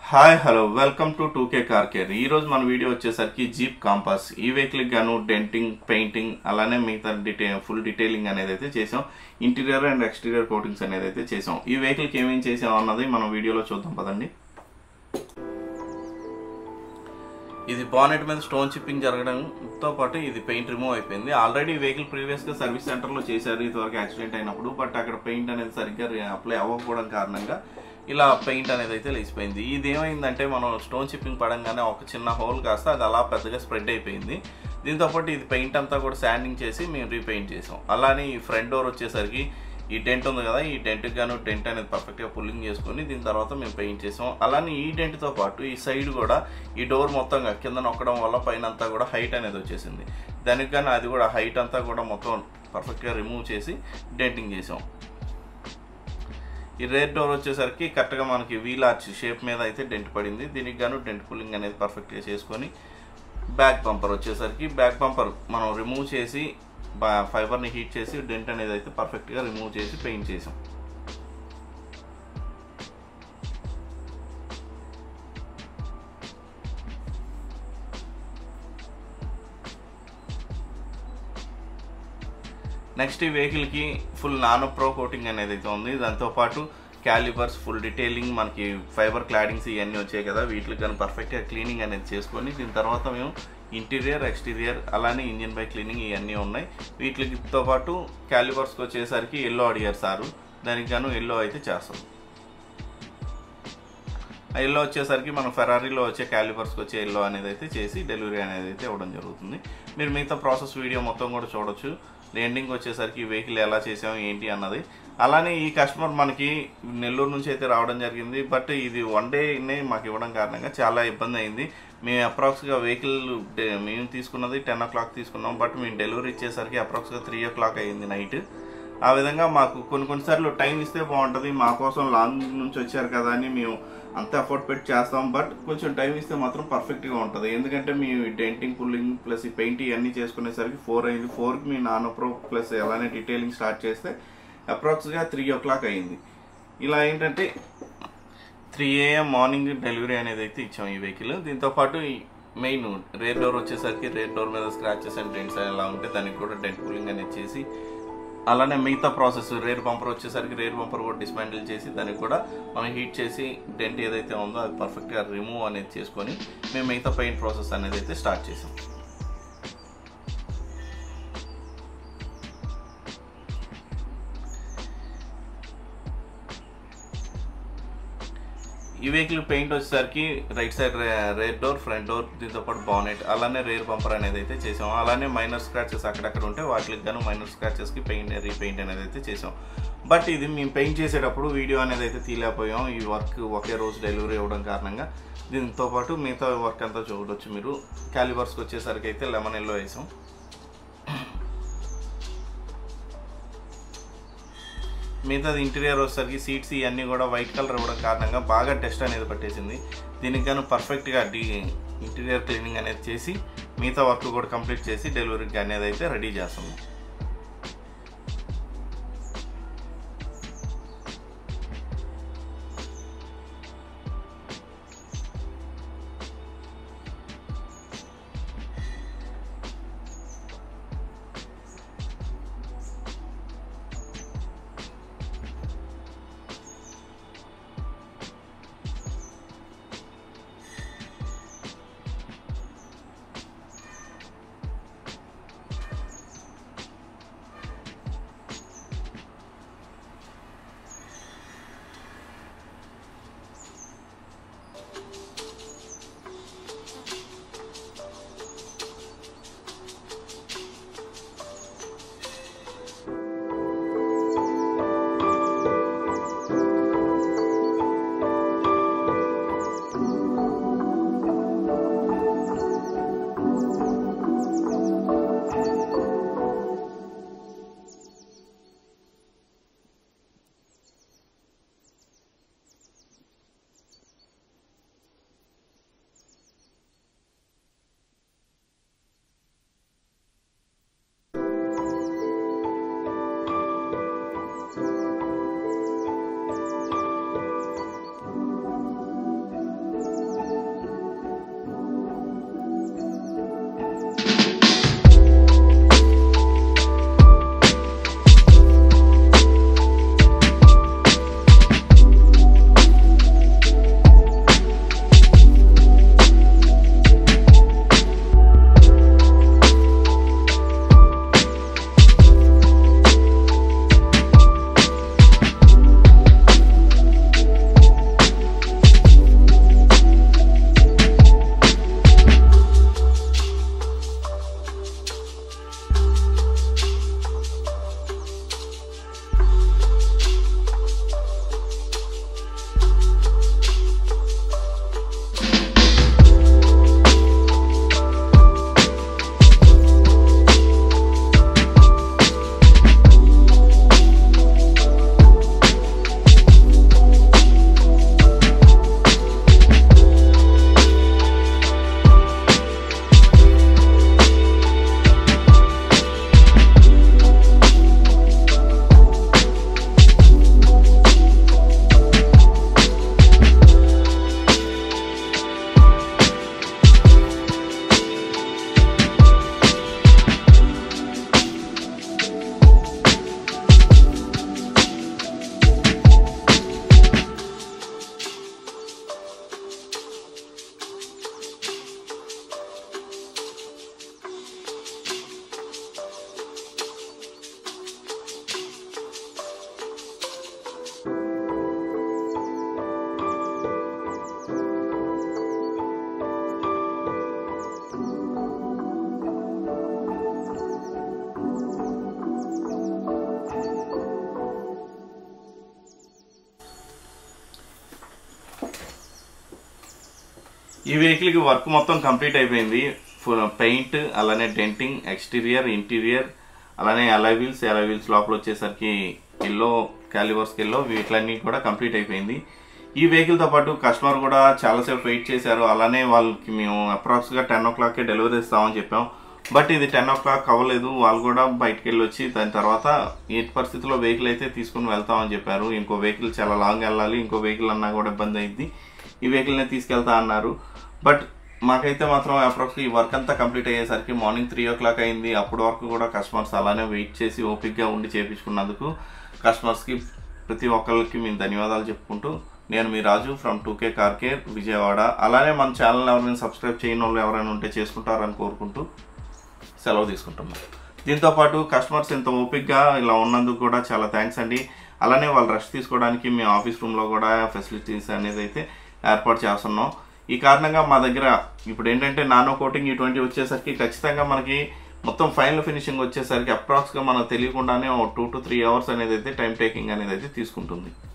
hi hello welcome to two K car care ఈ రోజు మన వీడియో వచ్చేసరికి జీప్ కాంపాస్ ఈ వెహికల్ గాను డెంటింగ్ పెయింటింగ్ అలానే మిగతా డిటే ఫుల్ డీటెయిలింగ్ అనేది అయితే చేసాం ఇంటీరియర్ అండ్ ఎక్స్టీరియర్ కోటింగ్స్ అనేది అయితే చేసాం ఈ వెహికల్కి ఏమేం చేసాం అన్నది మనం వీడియోలో చూద్దాం పదండి ఇది బానెట్ మీద స్టోన్ చిప్పింగ్ జరగడంతో పాటు ఇది పెయింట్ రిమూవ్ అయిపోయింది ఆల్రెడీ వెహికల్ ప్రీవియస్ గా సర్వీస్ సెంటర్ లో చేశారు ఇదివరకు యాక్సిడెంట్ అయినప్పుడు బట్ అక్కడ పెయింట్ అనేది సరిగ్గా అప్లై అవ్వకపోవడం కారణంగా ఇలా పెయింట్ అనేది అయితే లేచిపోయింది ఇది ఏమైందంటే మనం స్టోన్ చిప్పింగ్ పడంగానే ఒక చిన్న హోల్ కాస్త అది అలా పెద్దగా స్ప్రెడ్ అయిపోయింది దీంతో పాటు ఇది పెయింట్ అంతా కూడా శాండింగ్ చేసి మేము రీపెయింట్ చేసాం అలానే ఈ ఫ్రంట్ డోర్ వచ్చేసరికి ఈ డెంట్ ఉంది కదా ఈ డెంట్కి గాను డెంట్ అనేది పర్ఫెక్ట్గా పుల్లింగ్ చేసుకొని దీని తర్వాత మేము పెయింట్ చేసాం అలానే ఈ డెంట్తో పాటు ఈ సైడ్ కూడా ఈ డోర్ మొత్తంగా కింద నొక్కడం వల్ల పైన అంతా కూడా హైట్ అనేది వచ్చేసింది దానికి కానీ అది కూడా హైట్ అంతా కూడా మొత్తం పర్ఫెక్ట్గా రిమూవ్ చేసి డెంటింగ్ చేసాం ఈ రేర్ డోర్ వచ్చేసరికి కరెక్ట్గా మనకి వీల్ ఆర్చ్ షేప్ మీద అయితే డెంట్ పడింది దీనికి గాను డెంట్ పుల్లింగ్ అనేది పర్ఫెక్ట్గా చేసుకొని బ్యాక్ బంపర్ వచ్చేసరికి బ్యాక్ బంపర్ మనం రిమూవ్ చేసి ఫైబర్ని హీట్ చేసి డెంట్ అనేది అయితే పర్ఫెక్ట్గా రిమూవ్ చేసి పెయింట్ చేసాం నెక్స్ట్ ఈ వెహికల్కి ఫుల్ నానో ప్రో కోటింగ్ అనేది అయితే ఉంది దాంతోపాటు క్యాలిబర్స్ ఫుల్ డీటెయిలింగ్ మనకి ఫైబర్ క్లాడింగ్స్ ఇవన్నీ వచ్చాయి కదా వీటికి కానీ పర్ఫెక్ట్గా క్లీనింగ్ అనేది చేసుకొని దీని తర్వాత మేము ఇంటీరియర్ ఎక్స్టీరియర్ అలానే ఇంజిన్ బై క్లీనింగ్ ఇవన్నీ ఉన్నాయి వీటితో పాటు క్యాలిబర్స్కి వచ్చేసరికి ఎల్లో అడిగారు సారు దానికి గాను ఎల్లో అయితే చేస్తాం ఆ ఎల్లో వచ్చేసరికి మనం ఫెరారీలో వచ్చే క్యాలిబర్స్కి వచ్చే ఎల్లో అనేది అయితే చేసి డెలివరీ అనేది అయితే ఇవ్వడం జరుగుతుంది మీరు మిగతా ప్రాసెస్ వీడియో మొత్తం కూడా చూడొచ్చు ఎండింగ్ వచ్చేసరికి ఈ వెహికల్ ఎలా చేసాము ఏంటి అన్నది అలానే ఈ కస్టమర్ మనకి నెల్లూరు నుంచి అయితే రావడం జరిగింది బట్ ఇది వన్ డేనే మాకు ఇవ్వడం కారణంగా చాలా ఇబ్బంది అయింది మేము అప్రాక్స్గా వెహికల్ మేము తీసుకున్నది టెన్ ఓ క్లాక్ తీసుకున్నాం బట్ మేము డెలివరీ ఇచ్చేసరికి అప్రాక్స్గా త్రీ ఓ క్లాక్ అయింది నైట్ ఆ విధంగా మాకు కొన్ని కొన్నిసార్లు టైం ఇస్తే బాగుంటుంది మా కోసం లాంగ్ నుంచి వచ్చారు కదా అని మేము అంత ఎఫర్ట్ పెట్టి చేస్తాం బట్ కొంచెం టైం ఇస్తే మాత్రం పర్ఫెక్ట్గా ఉంటుంది ఎందుకంటే మీ డెంటింగ్ పుల్లింగ్ ప్లస్ ఈ పెయింట్ ఇవన్నీ చేసుకునేసరికి ఫోర్ అయింది ఫోర్కి మీ నానో ప్రో ప్లస్ అలానే డీటెయిలింగ్ స్టార్ట్ చేస్తే అప్రాక్స్గా త్రీ ఓ క్లాక్ అయింది ఇలా ఏంటంటే త్రీ ఏఎం మార్నింగ్ డెలివరీ అనేది అయితే ఇచ్చాం ఈ వెహికల్ దీంతోపాటు మెయిన్ రేర్ డోర్ వచ్చేసరికి రేర్ డోర్ మీద స్క్రాచెస్ అండ్ డెంట్స్ ఎలా ఉంటే దానికి కూడా డెంట్ కూలింగ్ అనేది చేసి అలానే మిగతా ప్రాసెస్ రేర్ బంపర్ వచ్చేసరికి రేర్ బంపర్ కూడా డిస్మాండిల్ చేసి దానికి కూడా మనం హీట్ చేసి డెంట్ ఏదైతే ఉందో అది పర్ఫెక్ట్గా రిమూవ్ అనేది చేసుకొని మేము మిగతా పెయింట్ ప్రాసెస్ అనేది అయితే స్టార్ట్ చేసాం ఈ వెహికల్ పెయింట్ వచ్చేసరికి right side rear door front door దీంతో పాటు బానెట్ అలానే రేర్ బంపర్ అనేది అయితే చేసాం అలానే మైనర్ స్క్రాచెస్ అక్కడక్కడ ఉంటే వాటికి గాను మైనర్ స్క్రాచెస్కి పెయింట్ రీపెయింట్ అనేది అయితే చేసాం బట్ ఇది మేము పెయింట్ చేసేటప్పుడు వీడియో అనేది అయితే తీలేకపోయాం ఈ వర్క్ ఒకే రోజు డెలివరీ ఇవ్వడం కారణంగా దీంతో పాటు మిగతా వర్క్ అంతా చూడొచ్చు మీరు క్యాలిబర్స్కి వచ్చేసరికి అయితే లెమన్ ఎల్లో వేసాం మిగతాది ఇంటీరియర్ వచ్చేసరికి సీట్స్ ఇవన్నీ కూడా వైట్ కలర్ ఇవ్వడం కారణంగా బాగా టెస్ట్ అనేది పట్టేసింది దీనికి గాను పర్ఫెక్ట్గా డీ ఇంటీరియర్ క్లీనింగ్ అనేది చేసి మిగతా వర్క్ కూడా కంప్లీట్ చేసి డెలివరీకి అనేది అయితే రెడీ చేస్తాము ఈ వెహికల్కి వర్క్ మొత్తం కంప్లీట్ అయిపోయింది పెయింట్ అలానే డెంటింగ్ ఎక్స్టీరియర్ ఇంటీరియర్ అలానే అలై వీల్స్ అలై వీల్స్ లోపల వచ్చేసరికి ఎల్లో క్యాలివర్స్కి ఎల్లో వీటిలన్నీ కూడా కంప్లీట్ అయిపోయింది ఈ వెహికల్తో పాటు కస్టమర్ కూడా చాలాసేపు వెయిట్ చేశారు అలానే వాళ్ళకి మేము అప్రాక్స్గా టెన్ ఓ క్లాక్కి డెలివరీ ఇస్తామని చెప్పాం బట్ ఇది టెన్ ఓ క్లాక్ అవ్వలేదు వాళ్ళు కూడా బయటికి వెళ్ళి వచ్చి దాని తర్వాత ఏ పరిస్థితిలో వెహికల్ అయితే తీసుకుని వెళ్తామని చెప్పారు ఇంకో వెహికల్ చాలా లాంగ్ వెళ్ళాలి ఇంకో వెహికల్ అన్నా కూడా ఇబ్బంది అయింది ఈ వెహికల్ని తీసుకెళ్తా అన్నారు బట్ మాకైతే మాత్రం అప్రాక్స్ ఈ వర్క్ అంతా కంప్లీట్ అయ్యేసరికి మార్నింగ్ త్రీ ఓ క్లాక్ అయింది అప్పటి వరకు కూడా కస్టమర్స్ అలానే వెయిట్ చేసి ఓపిక్గా ఉండి చేయించుకున్నందుకు కస్టమర్స్కి ప్రతి ఒక్కరికి మేము ధన్యవాదాలు చెప్పుకుంటూ నేను మీ Raju from two K car care Vijayawada అలానే మన ఛానల్ ఎవరైనా సబ్స్క్రైబ్ చేయని వాళ్ళు ఎవరైనా ఉంటే చేసుకుంటారని కోరుకుంటూ సెలవు తీసుకుంటున్నాం దీంతో పాటు కస్టమర్స్ ఇంత ఓపిక్గా ఇలా ఉన్నందుకు కూడా చాలా థ్యాంక్స్ అండి అలానే వాళ్ళు రెస్ట్ తీసుకోవడానికి మీ ఆఫీస్ రూమ్లో కూడా ఫెసిలిటీస్ అనేది అయితే ఏర్పాటు చేస్తున్నాం ఈ కారణంగా మా దగ్గర ఇప్పుడు ఏంటంటే నానో కోటింగ్ ఇటువంటి వచ్చేసరికి ఖచ్చితంగా మనకి మొత్తం ఫైనల్ ఫినిషింగ్ వచ్చేసరికి అప్రాక్స్గా మనకు తెలియకుండానే టూ టు త్రీ అవర్స్ అనేది అయితే టైం టేకింగ్ అనేది అయితే తీసుకుంటుంది